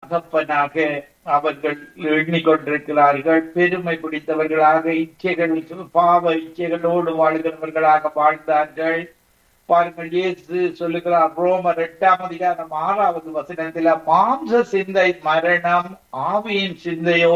தகப்பனாக அவர்கள் எண்ணிக்கொண்டிருக்கிறார்கள் பெருமை பிடித்தவர்களாக இச்சைகள் பாவ இச்சைகளோடு வாழ்கிறவர்களாக வாழ்ந்தார்கள் பாருங்கள் இயேசு சொல்லுகிறார் ரோமர் எட்டாம் அதிகாரம் ஆறாவது வசனத்தில மாம்ச சிந்தை மரணம் ஆவியின் சிந்தையோ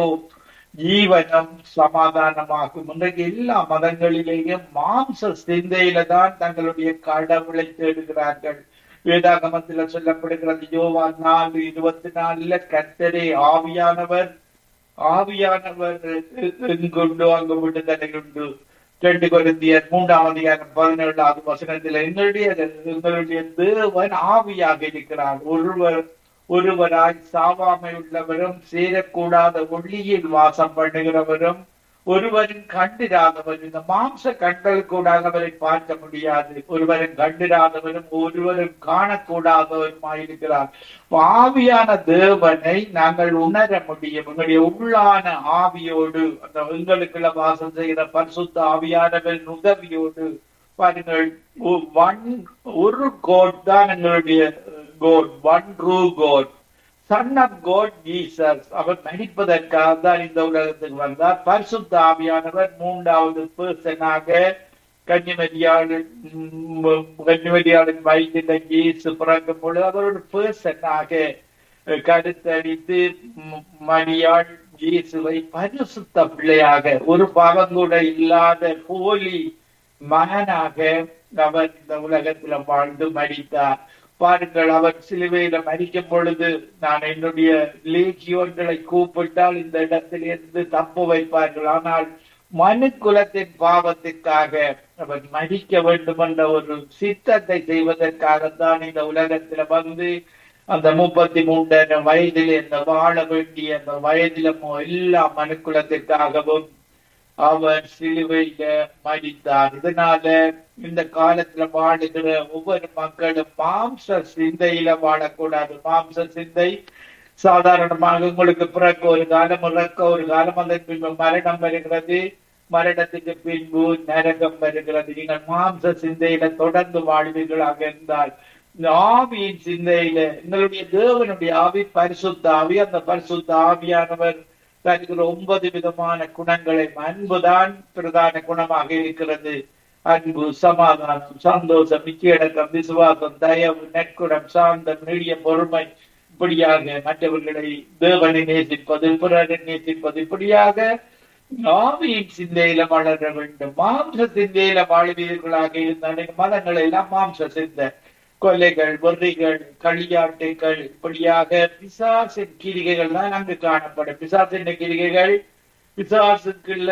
ஜீவனம் சமாதானமாகும் இன்றைக்கு எல்லா மதங்களிலேயும் மாம்ச சிந்தையில தான் தங்களுடைய கடவுளை தேடுகிறார்கள் வேதாகமத்தில் சொல்லப்படுகிறது யோவான் நாலு இருபத்தி நாலுல கர்த்தரே ஆவியானவர் ஆவியானவர் எங்குண்டு அங்கு விடுதலை உண்டு ரெண்டு கொரிந்தியர் மூன்றாம் அதிகாரம் பதினேழாவது வசனத்தில் எங்களுடைய எங்களுடைய தேவன் ஆவியாக இருக்கிறார் ஒருவர் ஒருவராய் சாவாமை உள்ளவரும் சேரக்கூடாத ஒளியில் வாசம் பண்ணுகிறவரும் ஒருவரின் கண்டிராதவர் இந்த மாம்ச கண்கள் கூடாக அவரை பார்க்க முடியாது ஒருவரின் கண்டிராதவரும் ஒருவரும் காணக்கூடாதவருமாயிருக்கிறார் ஆவியான தேவனை நாங்கள் உணர முடியும் எங்களுடைய உள்ளான ஆவியோடு அந்த எங்களுக்குள்ள வாசம் செய்கிற பரிசுத்த ஆவியானவரின் உதவியோடு பாருங்கள் ஒன் ஒரு கோட் தான் எங்களுடைய God one true God son of God Jesus அவர் மன்னிப்பதற்காக தான் இந்த உலகத்துக்கு வந்தார் பரிசுத்த ஆவியானவர் மூன்றாவது பர்சனாக கன்னிமரியாளின் கன்னிமரியாளின் வயதில் இயேசு பிறக்கும் பொழுது அவர் ஒரு பர்சனாக கருத்தடித்து மரியாள் இயேசுவை பரிசுத்த பிள்ளையாக ஒரு பாவம் கூட இல்லாத போலி மகனாக அவர் இந்த உலகத்துல வாழ்ந்து மடித்தார் பாருங்கள் அவர் சிலுவையில மறிக்கும் பொழுது நான் என்னுடைய லேகியோன்களை கூப்பிட்டால் இந்த இடத்திலிருந்து தப்பு வைப்பார்கள் ஆனால் மனு குலத்தின் பாவத்திற்காக அவர் மறிக்க வேண்டும் என்ற ஒரு சித்தத்தை செய்வதற்காகத்தான் இந்த உலகத்துல வந்து அந்த முப்பத்தி மூன்று வயதில் இந்த வாழ வேண்டிய அந்த வயதில எல்லா மனுக்குலத்திற்காகவும் அவர் சிலுவையில மடித்தார் இதனால இந்த காலத்துல வாழுகிற ஒவ்வொரு மக்களும் மாம்ச சிந்தையில வாழக்கூடாது மாம்ச சிந்தை சாதாரணமாக உங்களுக்கு பிறக்க ஒரு காலம் இறக்க ஒரு காலம் அதன் பின்பு மரணம் வருகிறது மரணத்துக்கு பின்பு நரகம் வருகிறது நீங்கள் மாம்ச சிந்தையில தொடர்ந்து வாழ்வீர்களாக இருந்தால் இந்த ஆவியின் சிந்தையில எங்களுடைய தேவனுடைய ஆவி பரிசுத்த ஆவி அந்த பரிசுத்த ஆவியானவர் தருகிற ஒன்பது விதமான குணங்களை அன்புதான் பிரதான குணமாக இருக்கிறது அன்பு சமாதானம் சந்தோஷம் நிச்சயடக்கம் விசுவாசம் தயவு நற்குணம் சாந்தம் நெடிய பொறுமை இப்படியாக மற்றவர்களை தேவனை நேசிப்பது பிறரை நேசிப்பது இப்படியாக ஆவியின் சிந்தையில வளர வேண்டும் மாம்ச சிந்தையில வாழ்வீர்களாக இருந்த மதங்கள் எல்லாம் மாம்ச சிந்தை கொலைகள் வெறிகள் களியாட்டுகள் இப்படியாக பிசாசின் கிரிகைகள் தான் அங்கு காணப்படும் பிசாசின் கிரிகைகள் பிசாசுக்குள்ள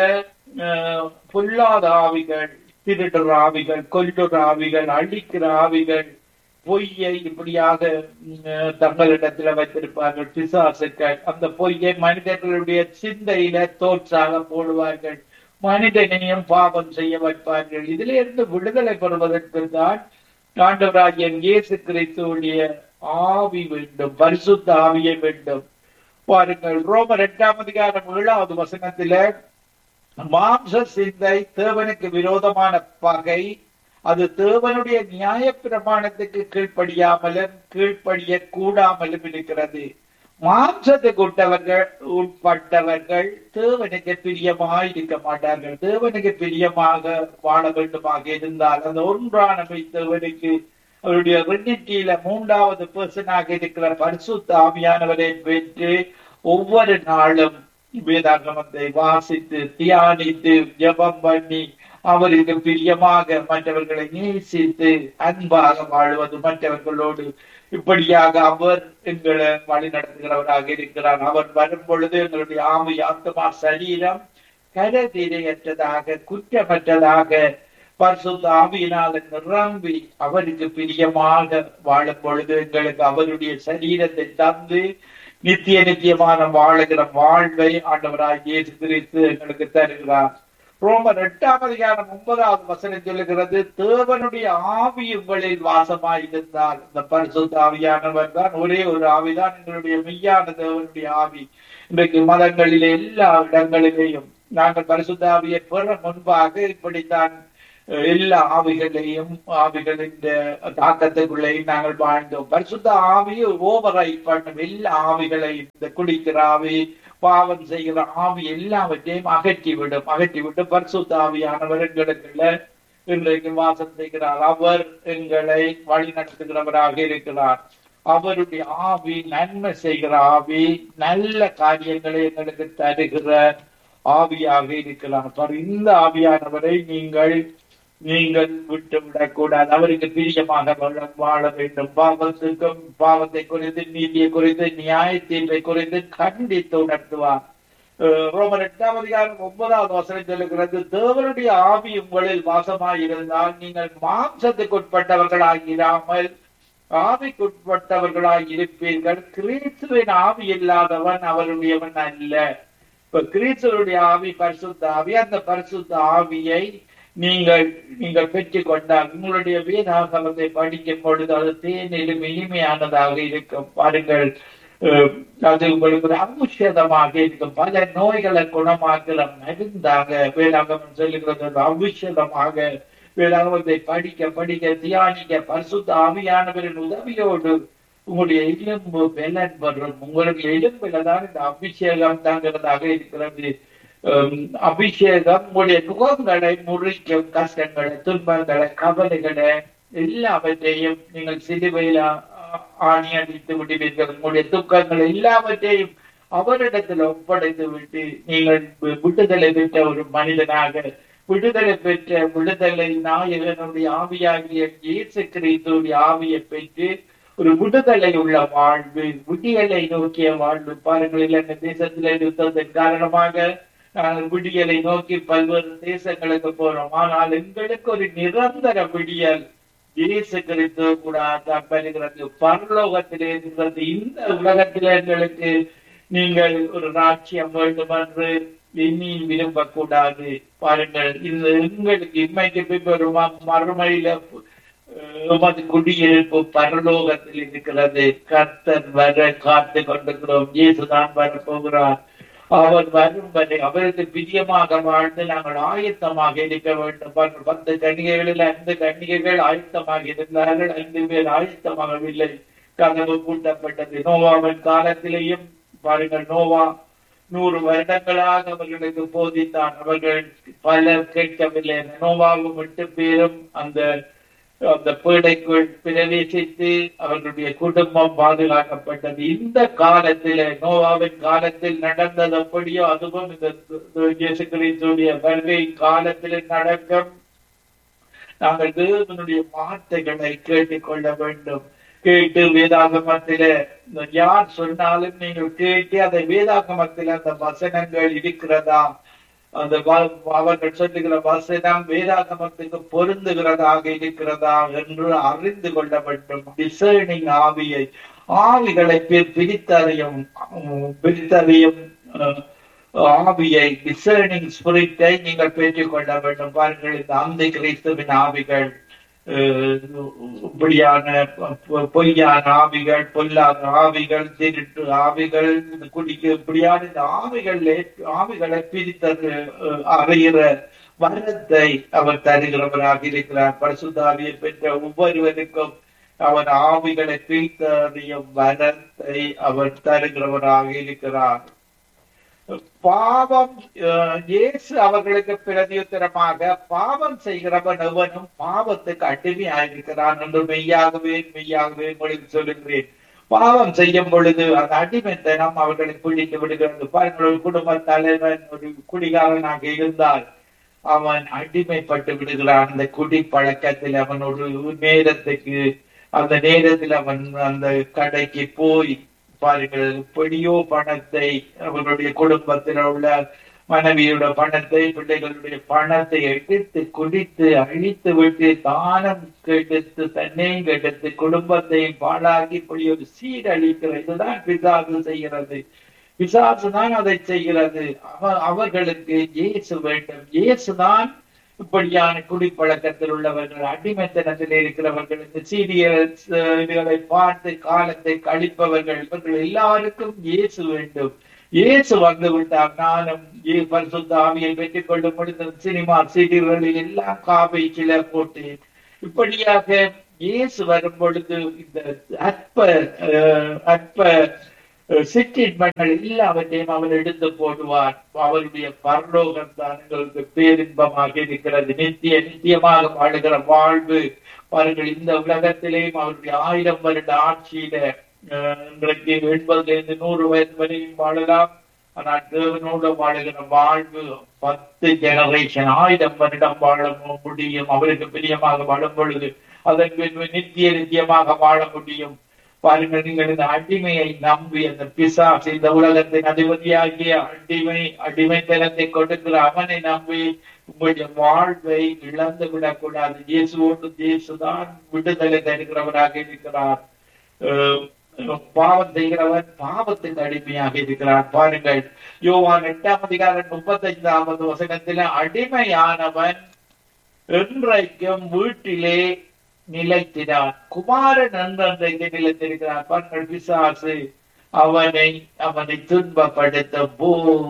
பொல்லாத ஆவிகள் திருடுற ஆவிகள் கொல்லுற ஆவிகள் அழிக்கிற ஆவிகள் பொய்யை இப்படியாக தங்களிடத்துல வைத்திருப்பார்கள் பிசாசுக்கள் அந்த பொய்யை மனிதர்களுடைய சிந்தையில தோற்றாக போடுவார்கள் மனிதனையும் பாவம் செய்ய வைப்பார்கள் இதுல இருந்து விடுதலை பெறுவதற்கு தான் ஆண்டவராகிய இயேசு கிறிஸ்துடைய ஆவி வேண்டும் பரிசுத்த ஆவியை வேண்டும் பாருங்கள் ரோமர் எட்டாம் அதிகாரம் ஏழாவது வசனத்தில மாம்ச சிந்தை தேவனுக்கு விரோதமான பகை அது தேவனுடைய நியாய பிரமாணத்துக்கு கீழ்ப்படியாமலும் கீழ்ப்படிய கூடாமலும் இருக்கிறது மாம்சத்துக்கு உட்டவர்கள் உட்பட்டவர்கள் தேவனுக்கு பிரியமாக இருக்க மாட்டார்கள் தேவனுக்கு பிரியமாக வாழ வேண்டுமாக இருந்தால் அந்த ஒன்றானவை தேவனுக்கு அவருடைய ரிணிட்டியில மூன்றாவது பர்சனாக இருக்கிற பரிசுத்த ஆவியானவரை பெற்று ஒவ்வொரு நாளும் வேதாகமத்தை வாசித்து தியானித்து ஜபம் பண்ணி அவருக்கு பிரியமாக மற்றவர்களை நேசித்து அன்பாக வாழ்வது மற்றவர்களோடு இப்படியாக அவர் எங்களை வழி நடத்துகிறவராக இருக்கிறார் அவர் வரும் பொழுது எங்களுடைய ஆமை ஆத்மா சரீரம் கரதிரையற்றதாக குற்றமற்றதாக பரிசுத்த ஆவியினால் நிரம்பி அவருக்கு பிரியமாக வாழும் பொழுது எங்களுக்கு அவருடைய சரீரத்தை தந்து நித்திய நித்தியமான வாழுகிற வாழ்வை ஆண்டவராக இயேசு கிறிஸ்து எங்களுக்கு தருகிறார் ரோமர் எட்டாம் அதிகாரம் ஒன்பதாவது வசனம் சொல்லுகிறது தேவனுடைய ஆவி உங்களில் வாசமாயிருந்தால் இந்த பரிசுத்த ஆவியானவர் தான் ஒரே ஒரு ஆவிதான் எங்களுடைய மெய்யான தேவனுடைய ஆவி இன்றைக்கு மதங்களிலே எல்லா இடங்களிலேயும் நாங்கள் பரிசுத்த ஆவியை பெற முன்பாக இப்படித்தான் அஹ், எல்லா ஆவிகளையும் ஆவிகளின் தாக்கத்துக்குள்ளேயும் நாங்கள் வாழ்ந்தோம் பரிசுத்த ஆவியை ஓவரை பண்ணும் எல்லா ஆவிகளையும் இந்த குடிக்கிற ஆவி பாவம் செய்கிற ஆவி எல்லாவற்றையும் அகற்றிவிடும் அகற்றிவிட்டு பரிசுத்த ஆவியானவர் எங்களுக்குள்ள இன்றைக்கு வாசம் செய்கிறார் அவர் எங்களை வழி நடத்துகிறவராக இருக்கிறார் அவருடைய ஆவி நன்மை செய்கிற ஆவி நல்ல காரியங்களை எங்களுக்கு தருகிற ஆவியாக இருக்கிறார் பாரு, இந்த ஆவியானவரை நீங்கள் நீங்கள் விட்டு விடக்கூடாது அவருக்கு பிரியமாக வாழ- வாழ வேண்டும் பாவத்துக்கும் பாவத்தை குறித்து நீதியை குறித்து நியாய தீர்ப்பை குறித்து கண்டித்து உணர்த்துவார் அஹ் ரோமர் எட்டாம் அதிகாரம் ஒன்பதாவது வசனம் சொல்லுகிறது தேவனுடைய ஆவி உங்களில் வாசமாயிருந்தால் நீங்கள் மாம்சத்துக்குட்பட்டவர்களாகிராமல் ஆவிக்குட்பட்டவர்களாய் இருப்பீர்கள் கிறிஸ்துவின் ஆவி இல்லாதவன் அவருடையவன் அல்ல இப்ப கிறிஸ்துவனுடைய ஆவி பரிசுத்த ஆவி அந்த பரிசுத்த ஆவியை நீங்கள் நீங்கள் பெற்றுக் கொண்டால் உங்களுடைய வேதாகமத்தை படிக்கும் பொழுது அது தேனிலும் இனிமையானதாக இருக்கும் பாருங்கள் அஹ், அது உங்களுக்கு ஒரு ஔஷதமாக இருக்கும் பல நோய்களை குணமாக்குற மருந்தாக வேதாகமம் சொல்லுகிறது ஒரு ஔஷதமாக வேதாகமத்தை படிக்க படிக்க தியானிக்க பரிசுத்த ஆவியானவரின் உதவியோடு உங்களுடைய எலும்பு பலன் வரும் உங்களுக்கு எலும்புல தான் இந்த அபிஷேகம் தாங்கிறதாக இருக்கிறது ஹம், அபிஷேகம் உங்களுடைய நுகங்களை முறிக்கும் கஷ்டங்களை துன்பங்களை கவலைகளை எல்லாவற்றையும் நீங்கள் சிலுவையில ஆ- ஆணி அடித்து விடுவீர்கள் உங்களுடைய துக்கங்கள் எல்லாவற்றையும் அவரிடத்தில் ஒப்படைத்து விட்டு நீங்கள் வி- விடுதலை பெற்ற ஒரு மனிதனாக விடுதலை பெற்ற விடுதலை நாயகனுடைய ஆவியாகிய இயேசு கிறிஸ்துடைய ஆவியை பெற்று ஒரு விடுதலை உள்ள வாழ்வு விடியலை நோக்கிய வாழ்வு பாருங்கள் இலங்கை தேசத்தில் யுத்தத்தின் காரணமாக நாங்கள் விடியலை நோக்கி பல்வேறு தேசங்களுக்கு போறோம் ஆனால் எங்களுக்கு ஒரு நிரந்தர விடியல் இயேசு கிறிஸ்து கூட தான் பெறுகிறது பரலோகத்திலே இருக்கிறது இந்த உலகத்திலே எங்களுக்கு நீங்கள் ஒரு ராட்சியம் வேண்டும் என்று எண்ணி விரும்பக்கூடாது பாருங்கள் இந்த எங்களுக்கு இம்மைக்கு பின்பு ஒரு ம- மறுமையில அஹ், உமது குடியிருப்பு பரலோகத்தில் இருக்கிறது கர்த்தர் வர காத்து கொண்டிருக்கிறோம் இயேசுதான் வரப்போகிறார் அவர் வரும் வரை அவருக்கு பிரியமாக வாழ்ந்து நாங்கள் ஆயத்தமாக இருக்க வேண்டும் பாருங்கள், பத்து கன்னிகைகளில் ஐந்து கன்னிகைகள் ஆயத்தமாக இருந்தார்கள் ஐந்து பேர் ஆயத்தமாகவில்லை கதவு பூட்டப்பட்டது நோவாவின் காலத்திலேயும் பாருங்கள் நோவா நூறு வருடங்களாக அவர்களுக்கு போதித்தான் அவர்கள் பலர் கேட்கவில்லை நோவாவும் எட்டு பேரும் அந்த அந்த பீடைக்குள் பிரவேசித்து அவர்களுடைய குடும்பம் பாதுகாக்கப்பட்டது இந்த காலத்திலே நோவாவின் காலத்தில் நடந்தது அப்படியோ அதுவும் இந்த இயேசு கிறிஸ்துடைய வருகை காலத்தில் நடக்கும் நாங்கள் தேவனுடைய வார்த்தைகளை கேட்டுக்கொள்ள வேண்டும் கேட்டு வேதாகமத்தில யார் சொன்னாலும் நீங்கள் கேட்டு அதை வேதாகமத்தில் அந்த வசனங்கள் இருக்கிறதா அந்த வ- அவர்கள் சொல்லுகிற வசனம் வேதாகமத்துக்கு பொருந்துகிறதாக இருக்கிறதா என்று அறிந்து கொள்ள வேண்டும் டிசைனிங் ஆவியை ஆவிகளை பி- பிரித்தறியும் உம், பிரித்தறியும் அஹ், ஆவியை டிசைனிங் ஸ்பிரிட்டை நீங்கள் பெற்றுக் கொள்ள வேண்டும் பாருங்கள் இந்த அந்த கிறிஸ்துவின் ஆவிகள் அஹ், இப்படியான பொ- பொய்யான ஆவிகள் பொல்லாத ஆவிகள் திருட்டு ஆவிகள் இந்த குடிக்க இப்படியான இந்த ஆவிகள் ஆவிகளை பிரித்தது அஹ், அறிகிற வரத்தை அவர் தருகிறவராக இருக்கிறார் பரிசுத்தாவியை பெற்ற ஒவ்வொருவருக்கும் அவர் ஆவிகளை பிரித்தறியும் வரத்தை அவர் தருகிறவராக இருக்கிறார் பாவம் அஹ், இயேசு அவர்களுக்கு பிரதியுத்தரமாக பாவம் செய்கிறவன் எவனும் பாவத்துக்கு அடிமையாயிருக்கிறான் என்று மெய்யாகவே மெய்யாகவே உங்களுக்கு சொல்லுகிறேன் பாவம் செய்யும் பொழுது அந்த அடிமைத்தனம் அவர்களை பிடித்து விடுகிறது பாருங்கள் ஒரு குடும்ப தலைவன் ஒரு குடிகாரனாக இருந்தால் அவன் அடிமைப்பட்டு விடுகிறான் அந்த குடி பழக்கத்தில் அவன் ஒரு நேரத்துக்கு அந்த நேரத்தில் அவன் அந்த கடைக்கு போய் பாருங்கள் எப்படியோ பணத்தை அவர்களுடைய குடும்பத்தில் உள்ள மனைவியோட பணத்தை பிள்ளைகளுடைய பணத்தை எடுத்து குடித்து அழித்து விட்டு தானம் கெடுத்து தன்னையும் கெடுத்து குடும்பத்தையும் பாழாக்கி இப்படி ஒரு சீரழிக்கிற இதுதான் பிசாசு செய்கிறது பிசாசு தான் அதை செய்கிறது அவ அவர்களுக்கு இயேசு வேண்டும் இயேசுதான் இப்படியான குடிப்பழக்கத்தில் உள்ளவர்கள் அடிமைத்தனத்தில் இருக்கிறவர்கள் இந்த சீரியல்ஸ் இதுகளை பார்த்து காலத்தை கழிப்பவர்கள் இவர்கள் எல்லாருக்கும் இயேசு வேண்டும் இயேசு வந்து விட்டார் நானும் இயே- பரிசுத்த ஆவியை பெற்றுக் கொள்ளும் பொழுது சினிமா சீடிகளில் எல்லாம் காவை சில போட்டேன் இப்படியாக இயேசு வரும் பொழுது இந்த அற்ப அஹ், அற்ப அஹ், சிற்றின்பங்கள் எல்லாவற்றையும் அவர் எடுத்து போடுவார் அவருடைய பரலோகம் தான் எங்களுக்கு பேரின்பமாக இருக்கிறது நித்திய நித்தியமாக வாழுகிற வாழ்வு பாருங்கள் இந்த உலகத்திலேயும் அவருடைய ஆயிரம் வருட ஆட்சியில அஹ், இன்றைக்கு எண்பதுல இருந்து நூறு வயது வரையும் வாழலாம் ஆனால் தேவனோடு வாழுகிற வாழ்வு பத்து ஜெனரேஷன் ஆயிரம் வருடம் வாழ முடியும் அவருக்கு பிரியமாக வாழும் பொழுது அதன் பின்பு நித்திய நித்தியமாக வாழ முடியும் பாருங்கள் நீங்கள் இந்த அடிமையை நம்பி அந்த பிசாசு இந்த உலகத்தின் அதிபதியாகிய அடிமை அடிமைத்தனத்தை கொடுக்கிற அவனை நம்பி உங்களுடைய வாழ்வை இழந்து விடக்கூடாது இயேசுவோடு இயேசுதான் விடுதலை தருகிறவராக இருக்கிறார் அஹ் பாவம் செய்கிறவன் பாவத்துக்கு அடிமையாக இருக்கிறான் பாருங்கள் யோவான் எட்டாம் அதிகாரம் முப்பத்தைந்தாவது வசனத்தில அடிமையானவன் என்றைக்கும் வீட்டிலே நிலைத்தினான் குமாரன் என்றென்றைக்கு நிலைத்திருக்கிறான் பாருங்கள் பிசாசு அவனை அவனை துன்பப்படுத்த போ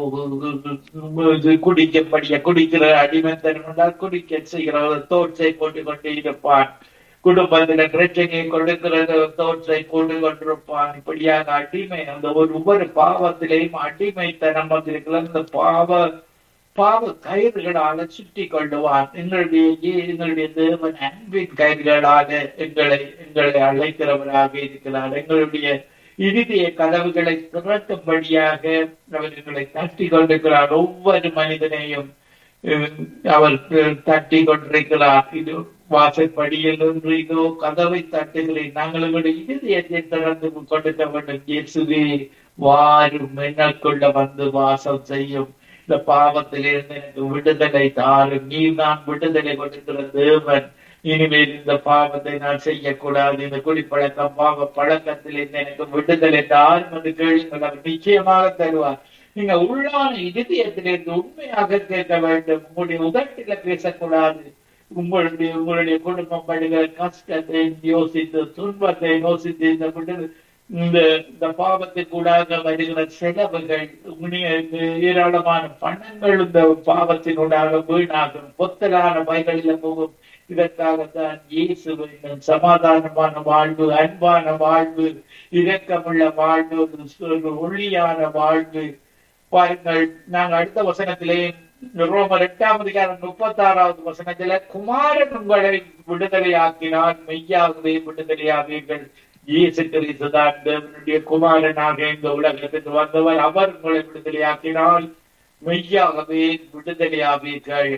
இது குடிக்கப்படிய குடிக்கிற அடிமைத்தனம் என்றால் குடிக்க செய்கிற தோற்றை போட்டுக் கொண்டே இருப்பான் குடும்பத்துல பிரச்சனையை கொடுக்கிறது தோற்றை போட்டு கொண்டிருப்பான் இப்படியாக அடிமை அந்த ஒரு ஒவ்வொரு பாவத்திலேயும் அடிமைத்தனம் வந்திருக்கிற அந்த பாவ பாவ கயிறுகளால சுற்றி கொள்ளுவான் எங்களுடைய ஏ- எங்களுடைய தேவன் அன்பின் கயிறுகளாக எங்களை எங்களை அழைக்கிறவராக இருக்கிறார் எங்களுடைய இறுதிய கதவுகளை திறக்கும்படியாக அவர் எங்களை தட்டி கொண்டிருக்கிறார் ஒவ்வொரு மனிதனையும் அஹ், அவர் அஹ், தட்டி கொண்டிருக்கிறார் இது வாசற்படியில் ஒன்று இதோ கதவை தட்டுகிறேன் நாங்கள் உங்களுடைய இதயத்தை திறந்து கொடுக்க வேண்டும் இயேசுவே வாரும் எனக்குள்ள வந்து வாசம் செய்யும் இந்த பாவத்திலிருந்து எனக்கு விடுதலை தாரும் நீ நான் விடுதலை கொடுக்கிற தேவன் இனிமேல் இந்த பாவத்தை நான் செய்யக்கூடாது இந்த குடிப்பழக்கம் பாவ பழக்கத்திலிருந்து எனக்கு விடுதலை தாரும் என்று கேளுங்கள் அவர் நிச்சயமாக தருவார் நீங்க உள்ளான இதயத்திலிருந்து உண்மையாக கேட்க வேண்டும் உங்களுடைய உதட்டில பேசக்கூடாது உங்களுடைய உங்களுடைய குடும்பம் படுகிற கஷ்டத்தை யோசித்து துன்பத்தை யோசித்து இந்த விடுதலை இந்த இந்த பாவத்துக்கூடாக வருகிற செலவுகள் உண்மைய- ஏராளமான பணங்கள் இந்த பாவத்தினூடாக வீணாகும் பொத்தலான பைகளில போகும் இதற்காகத்தான் இயேசு வேண்டும் சமாதானமான வாழ்வு அன்பான வாழ்வு இரக்கமுள்ள வாழ்வு ஒரு ஒளியான வாழ்வு பாருங்கள் நாங்கள் அடுத்த வசனத்திலே ரோமர் எட்டாம் அதிகாரம் முப்பத்தி ஆறாவது வசனத்தில குமாரன் உங்களை விடுதலையாக்கினால் மெய்யாகவே விடுதலையாவீர்கள் இயேசு கிறிஸ்து தான் தேவனுடைய குமாரனாக இந்த உலகத்துக்கு வந்தவர் அவர் உங்களை விடுதலையாக்கினால் மெய்யாகவே விடுதலையாவீர்கள்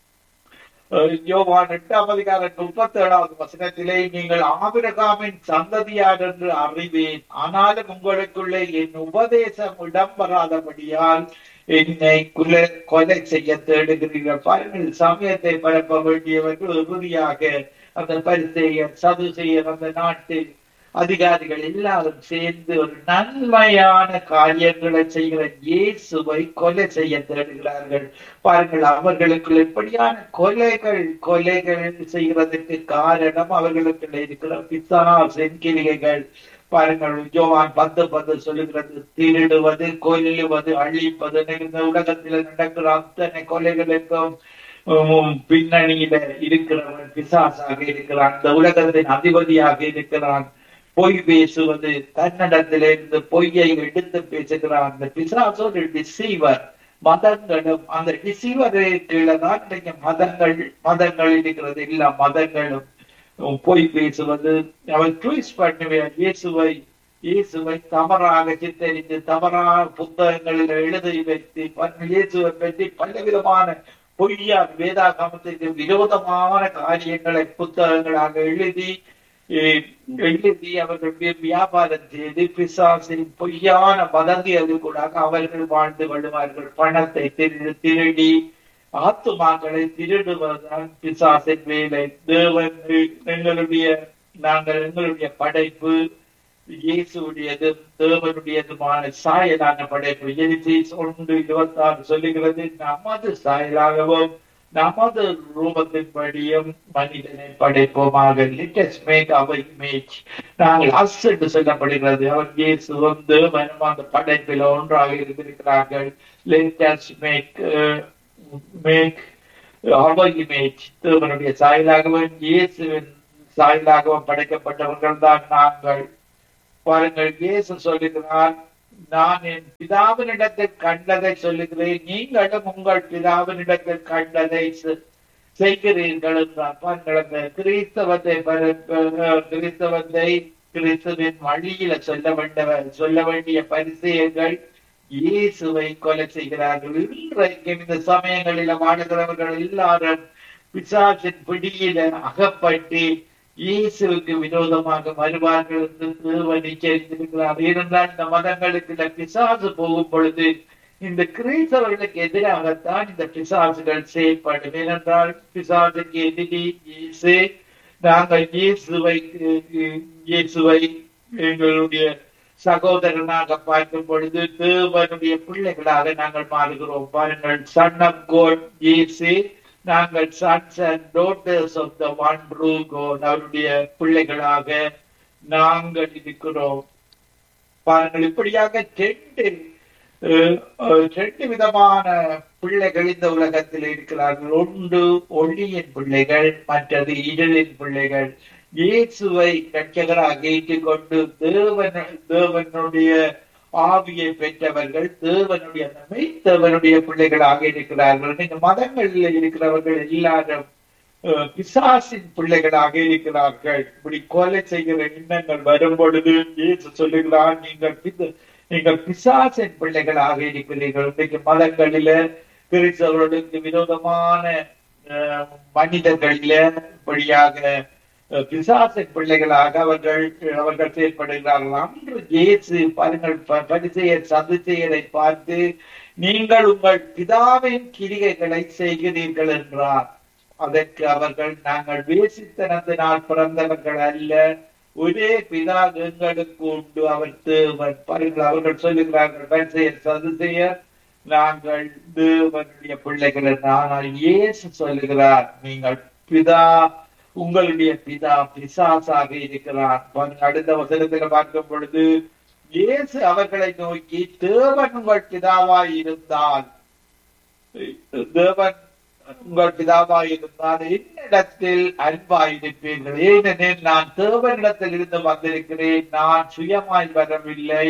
அஹ் யோவான் எட்டாம் அதிகாரம் முப்பத்தி ஏழாவது வசனத்திலே நீங்கள் ஆபிரகாமின் சந்ததியார் என்று அறிவேன் ஆனாலும் உங்களுக்குள்ளே என் உபதேசம் இடம்பெறாதபடியால் என்னை குல கொலை செய்ய தேடுகிறீர்கள் பாருங்கள் சமயத்தை பரப்ப வேண்டியவர்கள் இறுதியாக அந்த பரிசெயர் சதுசெயர் அந்த நாட்டில் அதிகாரிகள் எல்லாரும் சேர்ந்து ஒரு நன்மையான காரியங்களை செய்கிற இயேசுவை கொலை செய்ய தேடுகிறார்கள் பாருங்கள் அவர்களுக்குள் எப்படியான கொலைகள் கொலைகள் செய்கிறதுக்கு காரணம் அவர்களுக்குள்ள இருக்கிற பிசாசின் கிரிகைகள் பாருங்கள் யோவான் பத்து பத்து சொல்லுகிறது திருடுவது கொல்லுவது அழிப்பது இந்த உலகத்தில் நடக்கிற அத்தனை கொலைகளுக்கும் உம், பின்னணியில இருக்கிறவன் பிசாசாக இருக்கிறான் இந்த உலகத்தின் அதிபதியாக இருக்கிறான் பொய் பேசுவது தன்னிடத்திலிருந்து பொய்யை எடுத்து பேசுகிறான் அந்த பிசாசு ஒரு டிசீவர் மதங்களும் அந்த டிசீவரு கீழே தான் இன்றைக்கு மதங்கள் மதங்கள் இருக்கிறது எல்லா மதங்களும் பொய் பேசுவது அவன் ட்வீட் பண்ணுவேன் இயேசுவை இயேசுவை தவறாக சித்தரித்து தவறான புத்தகங்களில் எழுதி வைத்து பல- இயேசுவை பற்றி பலவிதமான பொய்யா வேதாகமத்துக்கு விரோதமான காரியங்களை புத்தகங்களாக எழுதி eh, எழுதி அவர்கள் வி- வியாபாரம் செய்து பிசாசின் பொய்யான வதந்தியது கூட அவர்கள் வாழ்ந்து வருவார்கள் பணத்தை திருடி திருடி ஆத்துமாக்களை திருடுவதுதான் பிசாசின் வேலை தேவன் எங்களுடைய நாங்கள் எங்களுடைய படைப்பு இயேசுடையது தேவனுடையதுமான சாயலான படைப்பு எரிசி ஒன்று இருபத்தி ஆறு சொல்லுகிறது நமது சாயலாகவும் நமது ரூபத்தின்படியும் மனிதனை படைப்போமாக லிட்டஸ் மேக் அவர் இமேஜ் நாங்கள் அஸ் என்று சொல்லப்படுகிறது அவர் இயேசு வந்து மனம் அந்த படைப்பில் ஒன்றாக இருந்திருக்கிறார்கள் let us make make our image தேவனுடைய சாயலாகவும் இயேசுவின் சாயலாகவும் படைக்கப்பட்டவர்கள் தான் நாங்கள் பாருங்கள் இயேசு சொல்லுகிறார் நான் என் பிதாவினிடத்தில் கண்டதை சொல்லுகிறேன் நீங்களும் உங்கள் பிதாவினிடத்தில் கண்டதை செ- செய்கிறீர்கள் என்றார் பாருங்கள் அந்த கிறிஸ்தவத்தை பர- ப- கிறிஸ்தவத்தை கிறிஸ்துவின் வழியில சொல்ல வேண்டிய சொல்ல வேண்டிய பரிசெயர்கள் இயேசுவை கொலை செய்கிறார்கள் இன்றைக்கும் இந்த சமயங்களில வாழுகிறவர்கள் எல்லாரும் பிசாசின் பிடியில அகப்பட்டு இயேசுவுக்கு விரோதமாக வருவார்கள் என்று தேவன் எச்சரித்திருக்கிறார் ஏனென்றால் இந்த மதங்களுக்கு இந்த பிசாசு போகும் பொழுது இந்த கிறிஸ்தவர்களுக்கு எதிராகத்தான் இந்த பிசாசுகள் செயல்படும் ஏனென்றால் பிசாசுக்கு எதிரி இயேசு நாங்கள் இயேசுவை அஹ், இயேசுவை எங்களுடைய சகோதரனாக பார்க்கும் பொழுது தேவனுடைய பிள்ளைகளாக நாங்கள் மாறுகிறோம் பாருங்கள் சன் ஆஃப் கோட் இயேசு நாங்கள் sons and daughters of the one true God அவருடைய பிள்ளைகளாக நாங்கள் இருக்கிறோம் பாருங்கள் இப்படியாக ரெண்டு அஹ், அஹ், ரெண்டு விதமான பிள்ளைகள் இந்த உலகத்தில் இருக்கிறார்கள் ஒன்று ஒளியின் பிள்ளைகள் மற்றது இருளின் பிள்ளைகள் இயேசுவை ரட்சகராக ஏற்றுக்கொண்டு தேவன் தேவனுடைய ஆவியை பெற்றவர்கள் தேவனுடைய நன்மை தேவனுடைய பிள்ளைகளாக இருக்கிறார்கள் நீங்க மதங்களில் இருக்கிறவர்கள் எல்லாரும் அஹ், பிசாசின் பிள்ளைகளாக இருக்கிறார்கள் இப்படி கொலை செய்கிற எண்ணங்கள் வரும் பொழுது இயேசு சொல்லுகிறார் நீங்கள் பித- நீங்கள் பிசாசின் பிள்ளைகளாக இருக்கிறீர்கள் இன்றைக்கு மதங்களில கிறிஸ்தவர்களுக்கு விரோதமான அஹ், மனிதர்களில இப்படியாக அஹ், பிசாசின் பிள்ளைகளாக அவர்கள் அவர்கள் செயல்படுகிறார்கள் அன்று இயேசு பாருங்கள் ப- பரிசேயர் சதுசேயரை பார்த்து நீங்கள் உங்கள் பிதாவின் கிரிகைகளை செய்கிறீர்கள் என்றார் அதற்கு அவர்கள் நாங்கள் வேசித்தனத்தினால் பிறந்தவர்கள் அல்ல ஒரே பிதா எங்களுக்கு உண்டு அவர் தேவன் பாருங்கள் அவர்கள் சொல்லுகிறார்கள் பரிசேயர் சதுசேயர் நாங்கள் தேவனுடைய பிள்ளைகள் என்று. ஆனால் இயேசு சொல்லுகிறார் நீங்கள் பிதா உங்களுடைய பிதா பிசாசாக இருக்கிறார் பாருங்க, அடுத்த வசனத்தில் பார்க்கும் பொழுது இயேசு அவர்களை நோக்கி தேவன் உங்கள் பிதாவாய் இருந்தால் தேவன் உங்கள் பிதாவாய் இருந்தால் என்னிடத்தில் அன்பாயிருப்பீர்கள் ஏனெனில் நான் தேவனிடத்தில் இருந்து வந்திருக்கிறேன் நான் சுயமாய் வரவில்லை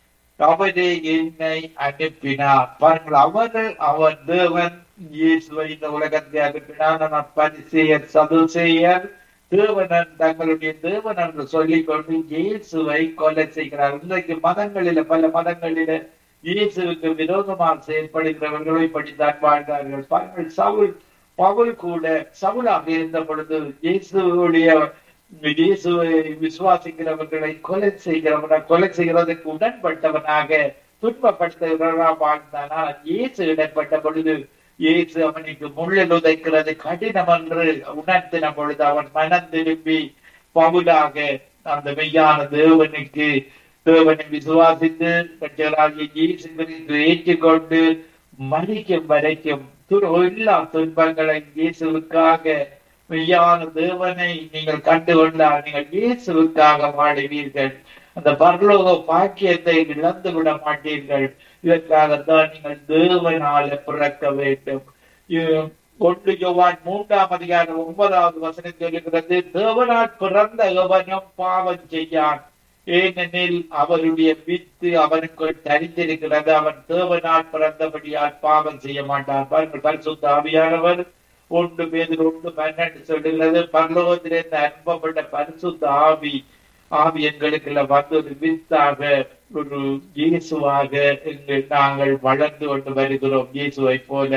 அவரே என்னை அனுப்பினார் பாருங்கள் அவர் அவர் தேவன் இயேசுவை இந்த உலகத்தை அனுப்பினார் நான் பரிசெயர் சதுசேயர் தேவனன் தங்களுடைய தேவன் என்று சொல்லிக் கொண்டு இயேசுவை கொலை செய்கிறார் இன்றைக்கு மதங்களில பல மதங்களில இயேசுவுக்கு விரோதமாக செயல்படுகிறவர்களை படித்தான் வாழ்ந்தார்கள் பாருங்கள் சவுல் பவுல் கூட சவுலாக இருந்த பொழுது இயேசுடைய இயேசுவை விசுவாசிக்கிறவர்களை கொலை செய்கிறவனாக கொலை செய்கிறதுக்கு உடன்பட்டவனாக துன்பப்படுத்துகிறவனாக வாழ்ந்தான் ஆனால் இயேசு இடப்பட்ட பொழுது இயேசு அவனுக்கு முள்ளில் உதைக்கிறது கடினம் என்று உணர்த்தின பொழுது அவன் மனம் திரும்பி பவுலாக அந்த மெய்யான தேவனுக்கு தேவனை விசுவாசித்து கற்றராகிய இயேசு கிறிஸ்து ஏற்றுக்கொண்டு மறிக்கும் வரைக்கும் துரு- எல்லா துன்பங்களை இயேசுவுக்காக மெய்யான தேவனை நீங்கள் கண்டு கொண்டால் நீங்கள் இயேசுவுக்காக வாடுவீர்கள் அந்த பரலோக பாக்கியத்தை இழந்து விட மாட்டீர்கள் இதற்காகத்தான் நீங்கள் தேவனால பிறக்க வேண்டும் இது ஒன்று யோவான் மூன்றாம் அதிகாரம் ஒன்பதாவது வசனம் சொல்லுகிறது தேவனால் பிறந்த எவனும் பாவம் செய்யான் ஏனெனில் அவருடைய வித்து அவனுக்குள் தரித்திருக்கிறது அவன் தேவனால் பிறந்தபடியால் பாவம் செய்ய மாட்டான் பாருங்கள் பரிசுத்த ஆவியானவர் ஒன்று பேர் ஒன்று பன்னெண்டு சொல்லுகிறது பரலோகத்திலிருந்து அனுப்பப்பட்ட பரிசுத்த ஆவி ஆவி எங்களுக்கு வந்து ஒரு வித்தாக ஒரு இயேசுவாக இங்கு நாங்கள் வளர்ந்து கொண்டு வருகிறோம் இயேசுவை போல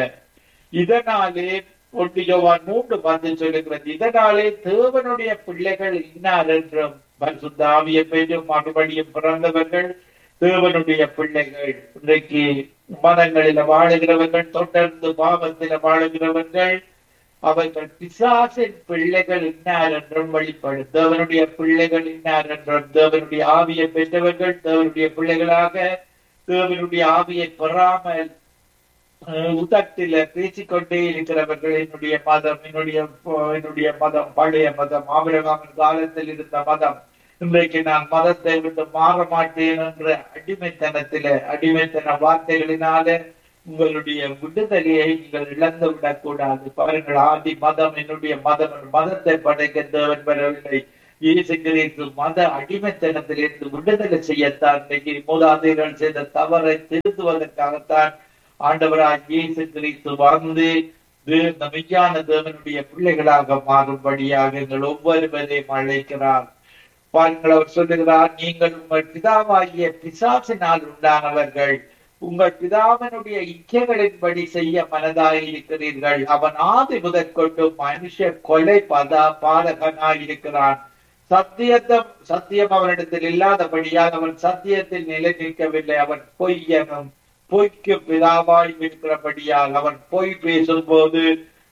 இதனாலே ஒன்று யோவான் மூன்று பந்து சொல்லுகிறது இதனாலே தேவனுடைய பிள்ளைகள் இன்னார் என்றும் பரிசுத்த ஆவியை பெற்றும் மறுபடியும் பிறந்தவர்கள் தேவனுடைய பிள்ளைகள் இன்றைக்கு மதங்களில வாழுகிறவர்கள் தொடர்ந்து பாவத்தில வாழுகிறவர்கள் அவர்கள் பிசாசின் பிள்ளைகள் இன்னார் என்றும் வெளிப்படும் தேவனுடைய பிள்ளைகள் இன்னார் என்றும் தேவனுடைய ஆவியை பெற்றவர்கள் தேவனுடைய பிள்ளைகளாக தேவனுடைய ஆவியை பெறாமல் அஹ் உதட்டில பேசிக்கொண்டே இருக்கிறவர்கள் என்னுடைய மதம் என்னுடைய என்னுடைய மதம் பழைய மதம் ஆபிரகாமின் காலத்தில் இருந்த மதம் இன்றைக்கு நான் மதத்தை விட்டு மாற மாட்டேன் என்ற அடிமைத்தனத்தில அடிமைத்தன வார்த்தைகளினால உங்களுடைய விடுதலையை நீங்கள் இழந்து விடக்கூடாது பாருங்கள் ஆதி மதம் என்னுடைய மதம் மதத்தை படைக்க தேவன் வரவில்லை இயேசு கிறிஸ்து மத அடிமைத்தனத்திலிருந்து விடுதலை செய்யத்தான் இன்னைக்கு மூதாதையர்கள் செய்த தவறை திருத்துவதற்காகத்தான் ஆண்டவராய் இயேசு கிறிஸ்து வந்து இந்த மெய்யான தேவனுடைய பிள்ளைகளாக மாறும்படியாக எங்கள் ஒவ்வொருவரையும் அழைக்கிறார் பாருங்கள் அவர் சொல்லுகிறார் நீங்கள் உங்கள் பிதாவாகிய பிசாசினால் உண்டானவர்கள் உங்கள் பிதாவினுடைய இச்சைகளின்படி செய்ய மனதாயிருக்கிறீர்கள் அவன் ஆதி முதற்கொண்டு மனுஷ கொலை பதா பாதகனாயிருக்கிறான் சத்தியத்தம் சத்தியம் அவனிடத்தில் இல்லாதபடியால் அவன் சத்தியத்தில் நிலை நிற்கவில்லை அவன் பொய்யனும் பொய்க்கு பிதாவாய் இருக்கிறபடியால் அவன் பொய் பேசும்போது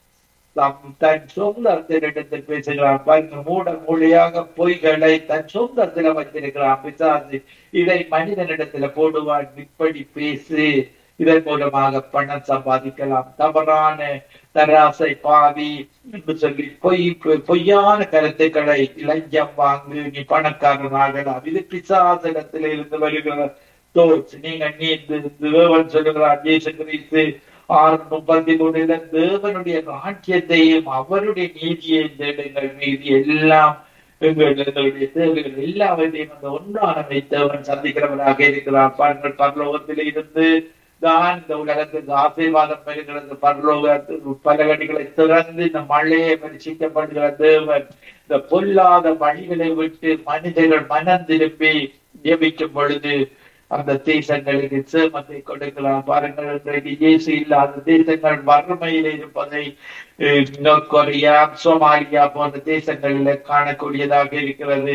தம் தன் சொந்தத்தினிடத்தில் பேசுகிறான் பாருங்க மூட மொழியாக பொய்களை தன் சொந்தத்துல வைத்திருக்கிறான் பிசாசு இதை மனிதனிடத்துல போடுவான் இப்படி பேசு இதன் மூலமாக பணம் சம்பாதிக்கலாம் தவறான தராசை பாவி என்று சொல்லி பொய் பொய்யான கருத்துக்களை இளைஞம் வாங்கு நீ பணக்காரனாகலாம் இது பிசாசிடத்தில் இருந்து வருகிற தோற்று நீங்க நீ தேவன் சொல்லுகிறார் இயேசு கிறிஸ்து ஆறு முப்பத்தி மூணுல தேவனுடைய ராஜ்யத்தையும் அவருடைய நீதியை தேடுங்கள் மீதி எல்லாம் எங்களுடைய தேவைகள் எல்லாவற்றையும் அந்த ஒன்றான வைத்தவன் சந்திக்கிறவராக இருக்கிறார் பாருங்கள் பரலோகத்தில் இருந்து தான் இந்த உலகத்துக்கு ஆசீர்வாதம் பெறுகிறது பரலோகத்தில் பலகடிகளை திறந்து இந்த மழையை பரிசிக்கப்படுகிற தேவன் இந்த பொல்லாத வழிகளை விட்டு மனிதர்கள் மனம் திரும்பி ஜெபிக்கும் பொழுது அந்த தேசங்களுக்கு சேமத்தை கொடுக்கலாம் பாருங்கள் இன்றைக்கு இயேசு இல்லாத தேசங்கள் வறுமையில் இருப்பதை நோர்கொரியா சோமாலியா போன்ற தேசங்களில் காணக்கூடியதாக இருக்கிறது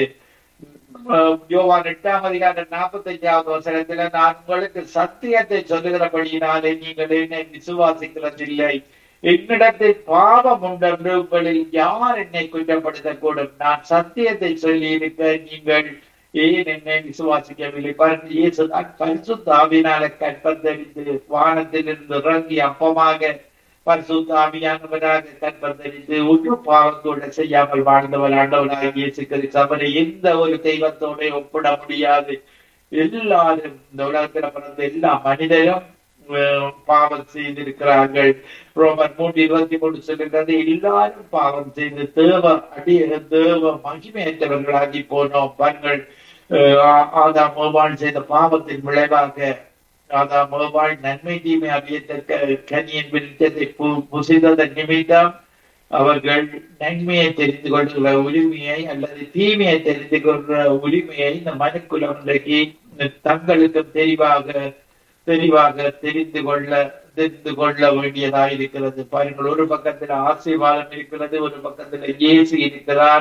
யோவான் எட்டாம் அதிகாரம் நாற்பத்தி அஞ்சாவது வசனத்துல நான் உங்களுக்கு சத்தியத்தை சொல்லுகிறபடியினாலே நீங்கள் என்னை விசுவாசிக்கிறதில்லை என்னிடத்தில் பாவம் உண்டென்று உங்களில் யார் என்னை குற்றப்படுத்தக்கூடும் நான் சத்தியத்தை சொல்லி இருக்க நீங்கள் ஏன் என்னை விசுவாசிக்கவில்லை பாருங்கள் இயேசுதான் பரிசுத்தாவினால கற்பந்தரித்து வானத்திலிருந்து இறங்கி அப்பமாக பரிசுத்தாவியானவராக கற்பந்தரித்து ஒன்று பாவம் கூட செய்யாமல் வாழ்ந்தவர் ஆண்டவராக இயேசு கிறிஸ்து அவரை எந்த ஒரு தெய்வத்தோட ஒப்பிட முடியாது எல்லாரும் இந்த உலகத்தில் பிறந்த எல்லா மனிதரும் பாவம் செய்திருக்கிறார்கள் ரோமர் மூன்று இருபத்தி மூணு சொல்லுகிறது எல்லாரும் பாவம் செய்து தேவ அடிய தேவ மகிமையற்றவர்களாகி போனோம் பாருங்கள் ஆதாம் மோபால் செய்த பாவத்தின் விளைவாக ஆதாம் மோபால் நன்மை தீமை அறியத்தக்க கனியின் விருத்தத்தை புசித்ததன் நிமித்தம் அவர்கள் நன்மையை தெரிந்து கொள்கிற உரிமையை அல்லது தீமையை தெரிந்து கொள்கிற உரிமையை இந்த மனுக்குலம் இன்றைக்கு தங்களுக்கும் தெளிவாக தெளிவாக தெரிந்து கொள்ள தெரிந்து கொள்ள வேண்டியதா இருக்கிறது பாருங்கள் ஒரு பக்கத்துல ஆசீர்வாதம் இருக்கிறது ஒரு பக்கத்துல இயேசு இருக்கிறார்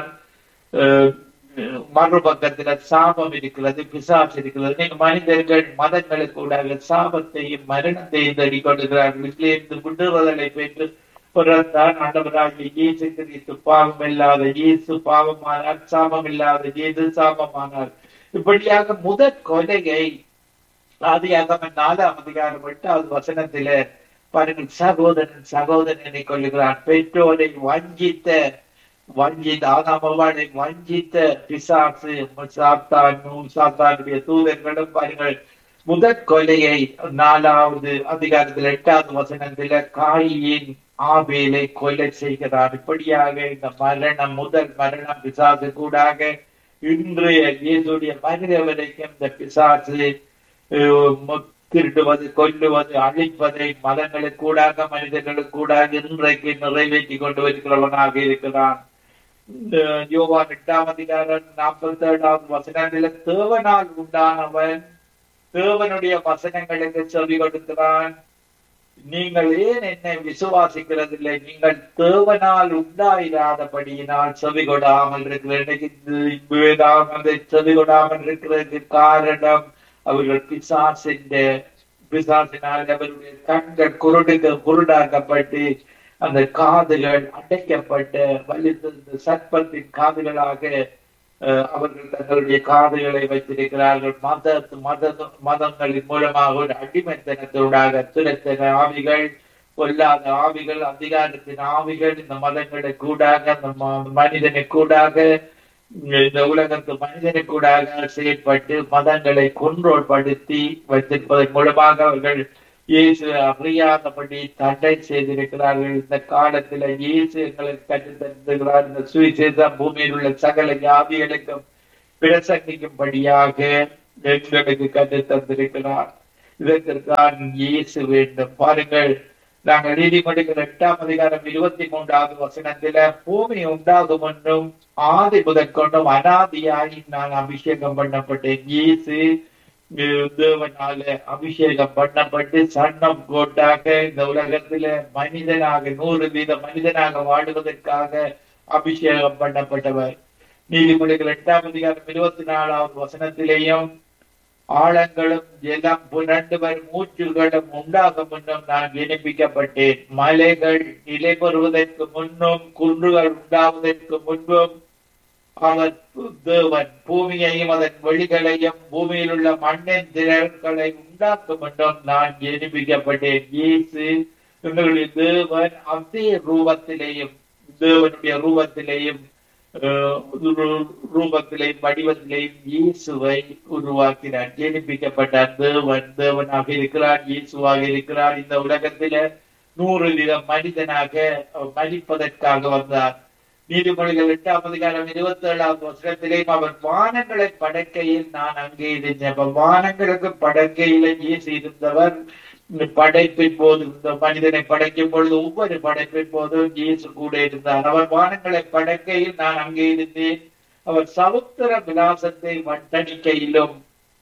மறுபக்கத்துல சாபம் இருக்கிறது பிசாசு இருக்கிறது நீங்க மனிதர்கள் மதங்களுக்கூடாக சாபத்தையும் மரணத்தையும் தேடி கொள்கிறார்கள் இருந்து விடுதலை பெற்று பிறந்தான் ஆண்டவராகிய இயேசு கிறிஸ்து பாவம் இல்லாத இயேசு பாவமானார் சாபம் இல்லாத இயேசு சாபமானார் இப்படியாக முதற் கொலையை ஆதியாகம நாலாம் அதிகாரம் எட்டாவது வசனத்தில பாருங்கள் சகோதரன் சகோதரனை கொள்ளுகிறான் பெற்றோரை வஞ்சித்த வஞ்சித்த ஆதாமவானை வஞ்சித்த பிசாசு சாத்தான் சாத்தானுடைய தூதர்களும் பாருங்கள் முதற் கொலையை நாலாவது அதிகாரத்தில் எட்டாவது வசனத்தில காயின் ஆவேலை கொலை செய்கிறார் இப்படியாக இந்த மரணம் முதல் மரணம் பிசாசு கூடாக இன்றைய இயேசுடைய மனித வரைக்கும் இந்த பிசாசு திருடுவது கொல்லுவது அழிப்பதை மதங்களுக்கூடாக மனிதர்களுக்கூடாக இன்றைக்கு நிறைவேற்றி கொண்டு வருகிறவனாக இருக்கிறான் யோவான் எட்டாம் அதிகாரம் நாற்பத்தி ஏழாவது வசனத்தில தேவனால் உண்டானவன் தேவனுடைய வசனங்களுக்கு செவி கொடுக்கிறான் நீங்கள் ஏன் என்னை விசுவாசிக்கிறதில்லை நீங்கள் தேவனால் உண்டாயிராதபடியினால் செவி கொடாமல் இருக்கிற செவி கொடாமல் இருக்கிறதுக்கு காரணம் அவர்கள் பிசாசின் பிசாசினால் அவருடைய கண்கள் குருடுக்கு குருடாக்கப்பட்டு அந்த காதுகள் அடைக்கப்பட்ட வலித்திருந்த சர்ப்பத்தின் காதுகளாக அஹ், அவர்கள் தங்களுடைய காதுகளை வைத்திருக்கிறார்கள் மத மத மதங்களின் மூலமாக ஒரு அடிமைத்தனத்தோடாக துரத்தன ஆவிகள் பொல்லாத ஆவிகள் அதிகாரத்தின் ஆவிகள் இந்த மதங்களை கூடாக அந்த ம- மனிதனை கூடாக இந்த உலகத்து மனிதனை கூடாக செயற்பட்டு மதங்களை கொன்றோட்படுத்தி வைத்திருப்பதன் மூலமாக அவர்கள் இயேசு அறியாதபடி தடை செய்திருக்கிறார்கள் இந்த காலத்துல இயேசு எங்களுக்கு கற்றுத் தந்திருக்கிறார் இந்த சுவிசேஷம் பூமியில் உள்ள சகல ஆவிகளுக்கும் பிரசங்கிக்கும்படியாக எங்களுக்கு கற்றுத் தந்திருக்கிறார் இதற்குத்தான் இயேசு வேண்டும் பாருங்கள் நாங்கள் நீதிமொழிகள் எட்டாம் அதிகாரம் இருபத்தி மூன்றாவது வசனத்தில பூமி உண்டாகும் முன்னும் ஆதி முதற்கொண்டும் அனாதியாய் நான் அபிஷேகம் பண்ணப்பட்டேன் இயேசு அஹ், தேவனால அபிஷேகம் பண்ணப்பட்டு சன்னம் கோட்டாக இந்த உலகத்தில மனிதனாக நூறு வீத மனிதனாக வாழுவதற்காக அபிஷேகம் பண்ணப்பட்டவர் நீதிமொழிகள் எட்டாம் அதிகாரம் இருபத்தி நாலாவது வசனத்திலேயும் ஆழங்களும் ஜலம் புரண்டு வரும் மூச்சுகளும் உண்டாக முன்னும் நான் விண்ணப்பிக்கப்பட்டேன் மலைகள் நிலை பெறுவதற்கு முன்னும் குன்றுகள் உண்டாவதற்கு முன்பும் அவர் தேவன் பூமியையும் அதன் வெளிகளையும் பூமியில் உள்ள மண்ணின் திரள்களை உண்டாக்கும் முன்னும் நான் விண்ணப்பிக்கப்பட்டேன் இயேசு எங்களுடைய தேவன் அதே ரூபத்திலேயும் தேவனுடைய ரூபத்திலேயும் அஹ், ரூ- ரூபத்திலேயும் வடிவத்திலேயும் இயேசுவை உருவாக்கினார் ஜெனிப்பிக்கப்பட்டார் தேவன் தேவனாக இருக்கிறார் இயேசுவாக இருக்கிறார் இந்த உலகத்தில நூறு விதம் மனிதனாக அவர் மதிப்பதற்காக வந்தார் நீதிமொழிகள் எட்டாம் அதிகாரம் இருபத்தி ஏழாவது வருஷத்திலேயும் அவர் வானங்களை படைக்கையில் நான் அங்கே இருந்தேன் அப்ப வானங்களுக்கு படைக்கையில இயேசு இருந்தவர் இந்த படைப்பின் போது இந்த மனிதனை படைக்கும் பொழுது ஒவ்வொரு படைப்பின் போதும் இயேசு கூட இருந்தார் அவர் வானங்களை படைக்கையில் நான் அங்கே இருந்தேன் அவர் சமுத்திர விலாசத்தை வட்டடிக்கையிலும்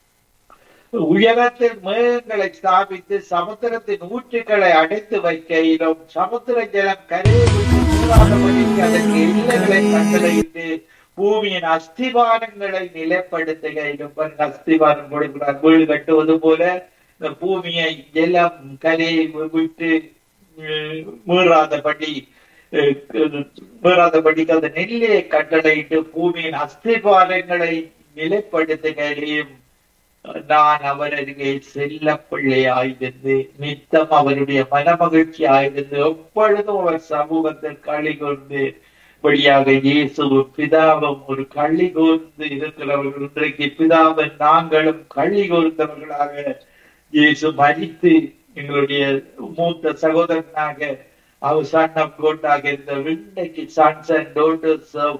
உயரத்தில் மேகங்களை ஸ்தாபித்து சமுத்திரத்தின் ஊற்றுக்களை அடைத்து வைக்கையிலும் சமுத்திர ஜலம் கரையை விட்டு மூடாதபடிக்கு அதற்கு எல்லைகளை கட்டளையிட்டு பூமியின் அஸ்திவாரங்களை நிலைப்படுத்துகையிலும் பாருங்க, அஸ்திவாரம் கொடுக்கிறார் வீடு கட்டுவது போல இந்த பூமியை ஜலம் கரையை விட்டு அஹ், மீறாதபடி அஹ், மீறாதபடிக்கு அந்த நெல்லையை கட்டளையிட்டு பூமியின் அஸ்திவாரங்களை நிலைப்படுத்துகையிலும் நான் அவர் அருகே செல்ல பிள்ளையாயிருந்து நித்தம் அவருடைய மனமகிழ்ச்சி ஆயிருந்து எப்பொழுதும் அவர் சமூகத்தில் களி கொண்டு வழியாக இயேசுவும் பிதாவும் ஒரு களி கூர்ந்து இருக்கிறவர்கள் இன்றைக்கு பிதாவும் நாங்களும் களி கூர்ந்தவர்களாக இயேசு மறித்து எங்களுடைய மூத்த சகோதரனாக அவர் சன் ஆஃப் கோட்டாக இருந்த இன்றைக்கு சன்ஸ் அண்ட் டோட்டர்ஸ் ஆஃப்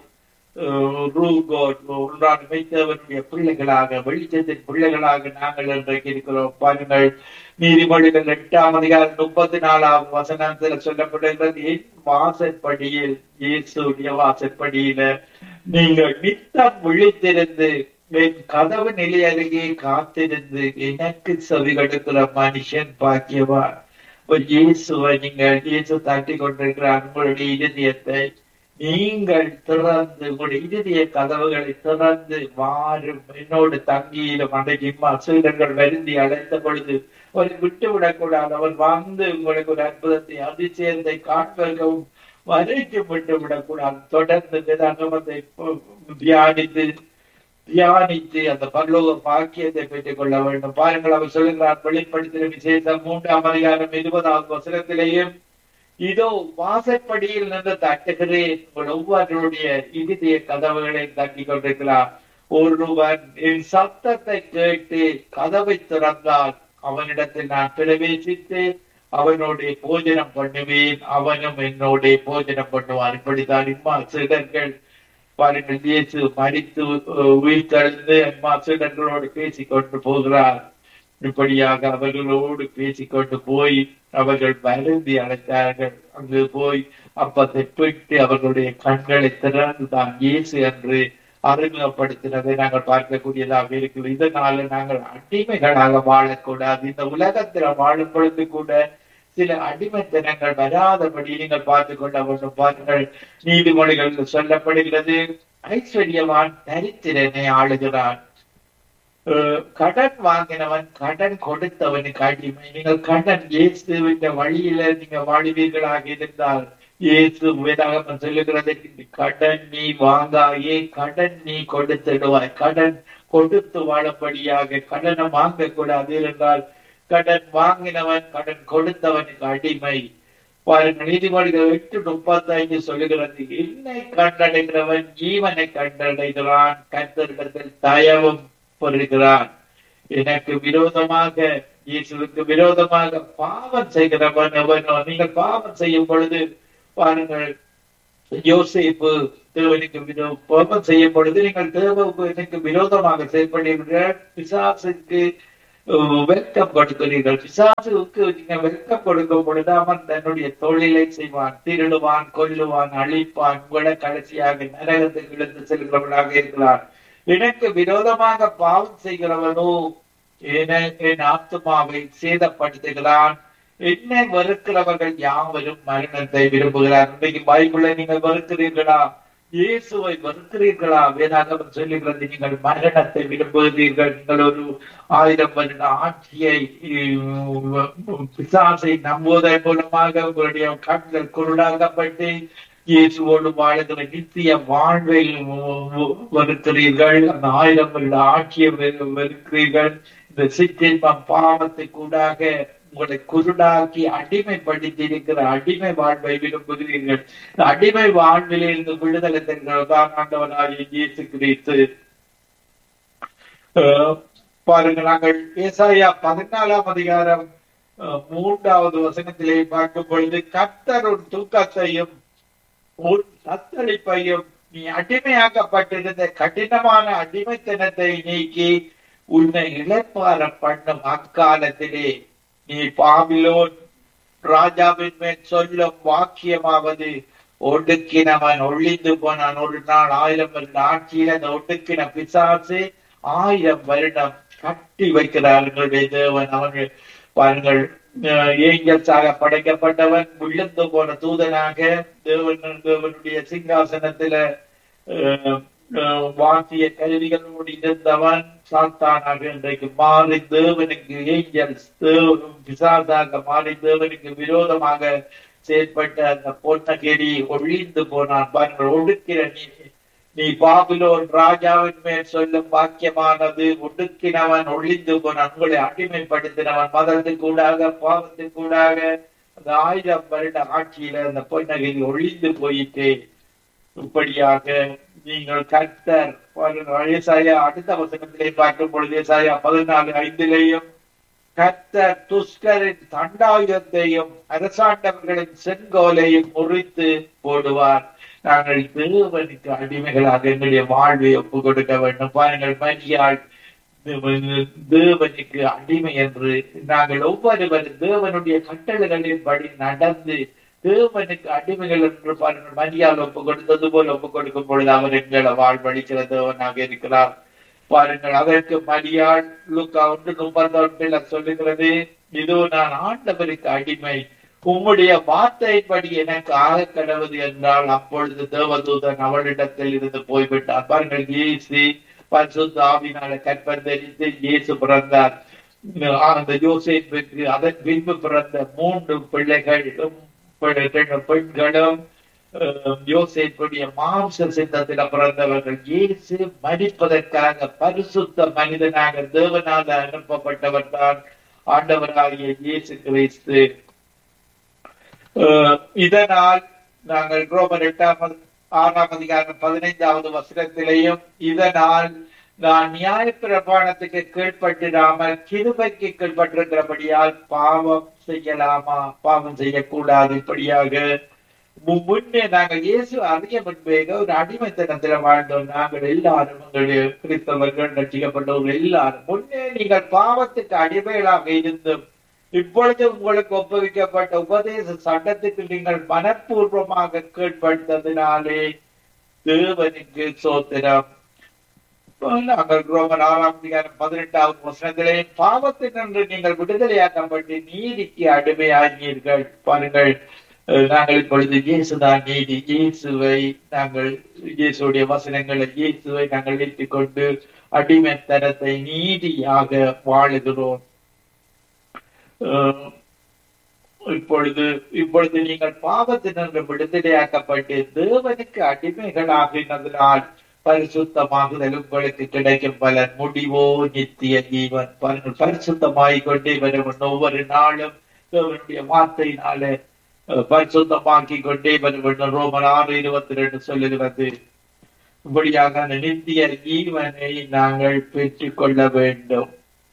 வைத்தவருடைய பிள்ளைகளாக வெளிச்சத்தின் பிள்ளைகளாக நாங்கள் இன்றைக்கு இருக்கிறோம் பாருங்கள் நீதிமொழிகள் எட்டாம் அதிகாரம் முப்பத்தி நாலாம் வசனத்துல சொல்லப்படுகிறது என் வாசற்படியில் இயேசுடைய வாசற்படியில நீங்கள் நித்தம் விழித்திருந்து என் கதவு நிலை அருகே காத்திருந்து எனக்கு செவி கொடுக்கிற மனுஷன் பாக்கியவான் ஒரு இயேசுவை நீங்கள் இயேசு தட்டி கொண்டிருக்கிறார் உங்களுடைய இதயத்தை நீங்கள் திறந்து உங்களுடைய இதய கதவுகளை திறந்து வாரும் என்னோடு தங்கியிலும் அன்றைக்கு அசுரங்கள் வருந்தி அழைத்த பொழுது அவரை விட்டு விடக்கூடாது அவர் வந்து உங்களுக்கு ஒரு அற்புதத்தை அதிசயத்தை காண்பதற்கும் வரைக்கும் விட்டு விடக்கூடாது தொடர்ந்து வேதாகமத்தை தியானித்து தியானித்து அந்த பரலோக பாக்கியத்தை பெற்றுக் கொள்ள வேண்டும் பாருங்கள் அவர் சொல்லுகிறார் வெளிப்படுத்தின விசேஷம் மூன்றாம் அதிகாரம் இருபதாவது வசனத்திலேயும் இதோ வாசற்படியில் நின்று தட்டுகிறேன் உங்கள் ஒவ்வொருடைய இறுதிய கதவுகளை தட்டி கொண்டிருக்கிறார் ஒருவன் என் சத்தத்தை கேட்டு கதவை திறந்தால் அவனிடத்தில் நான் பிரவேசித்து அவனோட போஜனம் பண்ணுவேன் அவனும் என்னோட போஜனம் பண்ணுவான் இப்படித்தான் இம்மா சிடர்கள் பாருங்கள் இயேசு மடித்து உயிர் தழுந்து அம்மா சிடர்களோடு பேசிக் கொண்டு போகிறார் இப்படியாக அவர்களோடு பேசிக்கொண்டு போய் அவர்கள் வருந்தி அழைத்தார்கள் அங்கு போய் அப்பத்தை பெற்று அவர்களுடைய கண்களை திறந்து தான் இயேசு என்று அறிமுகப்படுத்தினதை நாங்கள் பார்க்கக்கூடியதாக இருக்குது இதனால நாங்கள் அடிமைகளாக வாழக்கூடாது இந்த உலகத்துல வாழும் பொழுது கூட சில அடிமைத்தனங்கள் வராதபடி நீங்கள் பார்த்துக் கொள்ள வேண்டும் பாருங்கள் நீதிமொழிகள் சொல்லப்படுகிறது ஐஸ்வர்யவான் தரித்திரனை ஆளுகிறான் கடன் வாங்கினவன் கடன் கொடுத்தவனுக்கு அடிமை நீங்கள் கடன் இயேசுவின் வழியில நீங்க வாழ்வீர்களாக இருந்தால் இயேசு வேதாகமம் சொல்லுகிறது கடன் நீ வாங்காயே கடன் நீ கொடுத்துடுவாய் கடன் கொடுத்து வாழப்படியாக கடனை வாங்க கூடாது என்றால் கடன் வாங்கினவன் கடன் கொடுத்தவனுக்கு அடிமை பாருங்கள் நீதிமொழிகள் எட்டு முப்பத்தி ஐந்து சொல்லுகிறது என்னை கண்டடைகிறவன் ஜீவனை கண்டடைகிறான் கத்தரிடத்தில் தயவும் பெறுகிறான் எனக்கு விரோதமாக இயேசுவுக்கு விரோதமாக பாவம் செய்கிறவன் எவனோ நீங்கள் பாவம் செய்யும் பொழுது பாருங்கள் யோசிப்பு தேவனுக்கு விரோ பாவம் செய்யும் பொழுது நீங்கள் தேவனுக்கு விரோதமாக செயல்படுகிறீர்கள் பிசாசுக்கு வெல்கம் கொடுக்கிறீர்கள் பிசாசுக்கு நீங்க வெல்கம் கொடுக்கும் பொழுது அவன் தன்னுடைய தொழிலை செய்வான் திருடுவான் கொல்லுவான் அழிப்பான் உங்களை கடைசியாக நரகத்துக்கு இழுத்து செல்கிறவனாக இருக்கிறான் எனக்கு விரோதமாக பாவம் செய்கிறவனோ என் ஆத்மாவை சேதப்படுத்துகிறான் என்னை வெறுக்கிறவர்கள் யாவரும் மரணத்தை விரும்புகிறார் இன்றைக்கு பைபிளை நீங்கள் வெறுக்கிறீர்களா இயேசுவை வெறுக்கிறீர்களா வேதாகமம் சொல்லுகிறது நீங்கள் மரணத்தை விரும்புகிறீர்கள் நீங்கள் ஒரு ஆயிரம் வருட ஆட்சியை பிசாசை நம்புவதன் மூலமாக உங்களுடைய கண்கள் குருடாக்கப்பட்டு இயேசுவோடு வாழ்கிற நித்திய வாழ்வை வெறுக்கிறீர்கள் அந்த ஆயிரம் வருட ஆட்சியை வெறுக்கிறீர்கள் இந்த சிற்றின்பம் பாவத்தை கூடாக உங்களை குருடாக்கி அடிமைப்படுத்தி இருக்கிற அடிமை வாழ்வை விரும்புகிறீர்கள் இந்த அடிமை வாழ்வில் இருந்து விடுதலை தருகிறதான் ஆண்டவனாகிய இயேசு கிறிஸ்து பாருங்க நாங்கள் ஏசாயா பதினாலாம் அதிகாரம் மூன்றாவது வசனத்திலே பார்க்கும் பொழுது கத்தர் ஒரு தூக்கத்தையும் ஒரு தத்தளிப்பையும் நீ அடிமையாக்கப்பட்டிருந்த கடினமான அடிமைத்தனத்தை நீக்கி உன்னை இழப்பார பண்ணும் அக்காலத்திலே நீ பாபிலோன் ராஜாவின் மேல் சொல்லும் வாக்கியமாவது ஒடுக்கினவன் ஒழிந்து போனான் ஒரு நாள் ஆயிரம் வருட ஆட்சியில் அந்த ஒடுக்கின பிசாசு ஆயிரம் வருடம் கட்டி வைக்கிறார் எங்களுடைய தேவன் அவர்கள் பாருங்கள் ஏஞ்சல்ஸாக படைக்கப்பட்டவன் விழுந்து போன தூதனாக தேவன் தேவனுடைய சிங்காசனத்தில வாசிய கருவிகளோடு இருந்தவன் சாத்தானாக இன்றைக்கு மாறி தேவனுக்கு ஏஞ்சல்ஸ் பிசாசாக மாறி தேவனுக்கு விரோதமாக செயற்பட்ட அந்த பொன்னகிரி ஒழிந்து போனான் பாருங்கள் ஒடுக்கிற நீ நீ பாபிலோன் ராஜாவின் மேல் சொல்லும் வாக்கியமானது ஒடுக்கினவன் ஒழிந்து போனான் உங்களை அடிமைப்படுத்தினவன் மதத்துக்கூடாக பாவத்துக்கூடாக அந்த ஆயிரம் வருட ஆட்சியில அந்த பொன்னகிரி ஒழிந்து போயிட்டு இப்படியாக நீங்கள் கர்த்தர் ஏசாயா அடுத்த வசனத்திலே பார்க்கும் பொழுது ஏசாயா பதினாலு ஐந்திலேயும் கர்த்தர் துஷ்டரின் தண்டாயுதத்தையும் அரசாண்டவர்களின் செங்கோலையும் முறித்து போடுவார் நாங்கள் தேவனுக்கு அடிமைகளாக எங்களுடைய வாழ்வை ஒப்பு கொடுக்க வேண்டும் பாருங்கள் மரியாள் தேவனுக்கு அடிமை என்று நாங்கள் ஒவ்வொருவரும் தேவனுடைய கட்டளைகளின்படி நடந்து தேவனுக்கு அடிமைகள் என்று பாருங்கள் மரியாதை ஒப்பு கொடுத்தது போல் ஒப்பு கொடுக்கும் பொழுது அவர் எங்களை வாழ்வழிக்கிற தேவனாக இருக்கிறார் பாருங்கள் அதற்கு மரியாள் லுக்கா ஒன்று முப்பத்தி ஒன்றில் சொல்லுகிறது இதோ நான் ஆண்டவருக்கு அடிமை உம்முடைய வார்த்தையின்படி எனக்கு ஆக கடவுது என்றால் அப்பொழுது தேவதூதன் அவளிடத்தில் இருந்து போய்விட்டார் பாருங்கள் இயேசு பரிசுத்த ஆவினால கற்பந்தரித்து இயேசு பிறந்தார் அந்த யோசேப்புக்கு அதன் பின்பு பிறந்த மூன்று பிள்ளைகளும் பெண்களும் யோசேப்புடைய மாம்ச சித்தத்தில பிறந்தவர்கள் இயேசு மறிப்பதற்காக பரிசுத்த மனிதனாக தேவனாக அனுப்பப்பட்டவர் தான் ஆண்டவராகிய இயேசு கிறிஸ்து இதனால் நாங்கள் ரோமர் எட்டாம் ஆறாம் அதிகாரம் பதினைந்தாவது வசனத்திலேயும் இதனால் நான் நியாய பிரமாணத்துக்கு கீழ்பட்டிராமல் கிருபைக்கு கீழ்பட்டிருக்கிறபடியால் பாவம் செய்யலாமா பாவம் செய்யக்கூடாது இப்படியாக முன்னே நாங்கள் இயேசு அறிய முன்பேக ஒரு அடிமைத்தனத்துல வாழ்ந்தோம் நாங்கள் எல்லாரும் எங்களுடைய கிறிஸ்தவர்கள் ரட்சிக்கப்பட்டவர்கள் எல்லாரும் முன்னே நீங்கள் பாவத்துக்கு அடிமைகளாக இருந்தும் இப்பொழுது உங்களுக்கு ஒப்புவிக்கப்பட்ட உபதேச சட்டத்துக்கு நீங்கள் மனப்பூர்வமாக கீழ்படுத்ததினாலே தேவனுக்கு சோத்திரம் நாங்கள் ரோமன் ஆறாம் அதிகாரம் பதினெட்டாவது வசனத்திலே பாவத்தினின்று நீங்கள் விடுதலையாக்கப்பட்டு நீதிக்கு அடிமையாகினீர்கள் பாருங்கள் நாங்கள் இப்பொழுது இயேசுதான் நீதி இயேசுவை நாங்கள் இயேசுடைய வசனங்களை இயேசுவை நாங்கள் ஏற்றுக்கொண்டு அடிமைத்தனத்தை நீதியாக வாழுகிறோம் இப்பொழுது இப்பொழுது நீங்கள் பாவத்தினின்று விடுதலையாக்கப்பட்டு தேவனுக்கு அடிமைகளாகினதனால் பரிசுத்தமாகுதல் உங்களுக்கு கிடைக்கும் பலன் முடிவோ நித்திய ஜீவன் பாருங்கள் பரிசுத்தமாகிக் கொண்டே வரும் ஒவ்வொரு நாளும் தேவனுடைய வார்த்தையினாலே அஹ், பரிசுத்தமாக்கிக் கொண்டே வரும் ரோமன் ஆறு இருபத்தி ரெண்டு சொல்லுகிறது இப்படியாக அந்த நித்திய ஜீவனை நாங்கள் பெற்றுக் கொள்ள வேண்டும்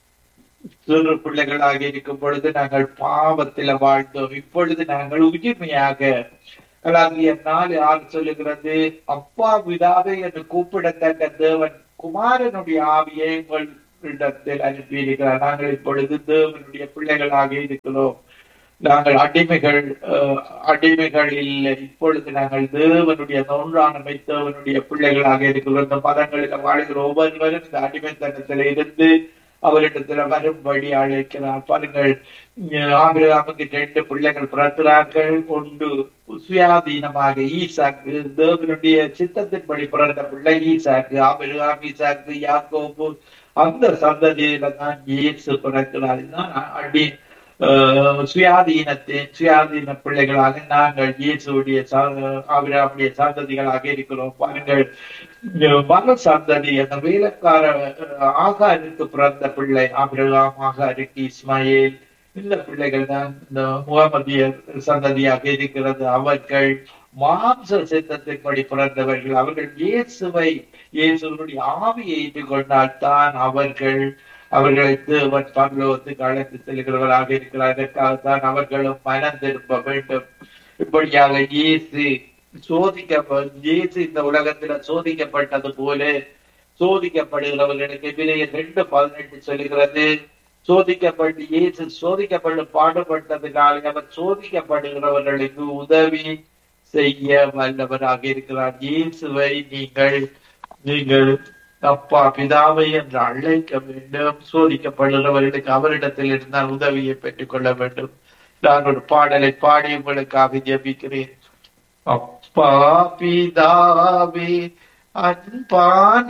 சிறு பிள்ளைகளாக இருக்கும் பொழுது நாங்கள் பாவத்தில வாழ்ந்தோம் இப்பொழுது நாங்கள் உரிமையாக கலாத்தியர் நாலு ஆறு சொல்லுகிறது அப்பா விதாவே என்று கூப்பிடத்தக்க தேவன் குமாரனுடைய ஆவியை உங்களிடத்தில் அனுப்பியிருக்கிறார் நாங்கள் இப்பொழுது தேவனுடைய பிள்ளைகளாக இருக்கிறோம் நாங்கள் அடிமைகள் அஹ், அடிமைகள் இல்லை இப்பொழுது நாங்கள் தேவனுடைய நொன்றானமை தேவனுடைய பிள்ளைகளாக இருக்கிறோம் இந்த பதங்களில் வாழ்கிற ஒவ்வொருவரும் இந்த அடிமைத்தனத்தில் இருந்து அவரிடத்துல வரும்படி அழைக்கிறார் பாருங்கள் அஹ், ஆபிரகாமுக்கு ரெண்டு பிள்ளைகள் பிறக்கிறார்கள் ஒன்று சுயாதீனமாக ஈசாக்கு தேவனுடைய சித்தத்தின்படி பிறந்த பிள்ளை ஈசாக்கு ஆபிரகாம் ஈசாக்கு யாக்கோபு அந்த சந்ததியில தான் இயேசு பிறக்கிறார் இதுதான் அடி அஹ் சுயாதீனத்தின் சுயாதீன பிள்ளைகளாக நாங்கள் இயேசுடைய அவருடைய சந்ததிகளாக இருக்கிறோம் பாருங்கள் அஹ் மன சந்ததி அந்த வேலைக்கார அஹ், ஆகாருக்கு பிறந்த பிள்ளை ஆபிரகாம் ஆகாருக்கு இஸ்மாயில் இந்த பிள்ளைகள் தான் இந்த முகமதிய சந்ததியாக இருக்கிறது அவர்கள் மாம்ச சித்தத்தின்படி பிறந்தவர்கள் அவர்கள் இயேசுவை இயேசுவனுடைய ஆவியை ஏற்றுக்கொண்டால் தான் அவர்கள் அவர்களை தேவன் பரலோகத்துக்கு அழைத்து செல்கிறவர்களாக இருக்கிறார் அதற்காகத்தான் அவர்களும் மனம் திரும்ப வேண்டும் இப்படியாக இயேசு சோதிக்க இயேசு இந்த உலகத்துல சோதிக்கப்பட்டது போல சோதிக்கப்படுகிறவர்களுக்கு விலைய ரெண்டு பதினெட்டு சொல்லுகிறது சோதிக்கப்பட்டு இயேசு சோதிக்கப்பட்டு பாடுபட்டதுனாலே அவர் சோதிக்கப்படுகிறவர்களுக்கு உதவி செய்ய வல்லவராக இருக்கிறார் இயேசுவை நீங்கள் நீங்கள் அப்பா பிதாவை என்று அழைக்க வேண்டும் சோதிக்கப்படுகிறவர்களுக்கு அவரிடத்தில் இருந்தால் உதவியை பெற்றுக் கொள்ள வேண்டும் நான் ஒரு பாடலை பாடி உங்களுக்காக ஜெபிக்கிறேன் அப்பா பிதாவே அன்பான